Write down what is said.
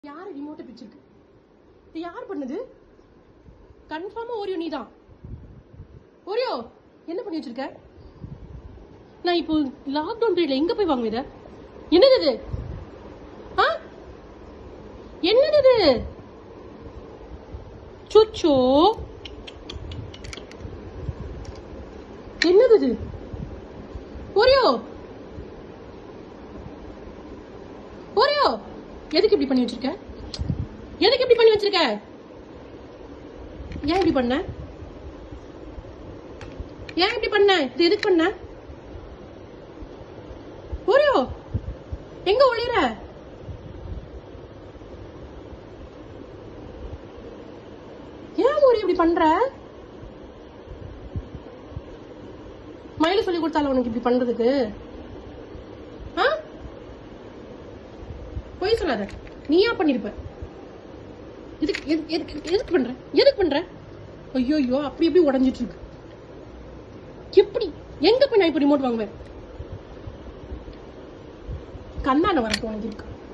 யாரு ரிமோட்டை பிடிச்சிருக்கு இது யார் பண்ணது கன்ஃபார்மா ஓரியோ நீதான் ஓரியோ என்ன பண்ணி வச்சிருக்க நான் இப்போ லாக்டவுன் பீரியட்ல எங்க போய் வாங்குவேன் இத என்னது இது ஆ என்னது இது சுச்சோ என்னது இது ஓரியோ ஓரியோ எதுக்கு இப்படி பண்ணி வச்சிருக்க எதுக்கு இப்படி பண்ணி வச்சிருக்க ஏன் இப்படி பண்ண ஏன் இப்படி பண்ண இது எதுக்கு பண்ண ஓரியோ எங்க ஒளிர ஏன் ஓரியோ இப்படி பண்ற மயில சொல்லி கொடுத்தால உனக்கு இப்படி பண்றதுக்கு ஆ பொய் சொல்லாத நீயா பண்ணிருப்ப எதுக்கு எதுக்கு எதுக்கு எதுக்கு பண்ற எதுக்கு பண்ற ஐயோ ஐயோ அப்படி எப்படி உடஞ்சிட்டு இருக்கு எப்படி எங்க போய் நான் இப்ப ரிமோட் வாங்குவேன் கண்ணாட வரட்டும் உனக்கு இருக்கு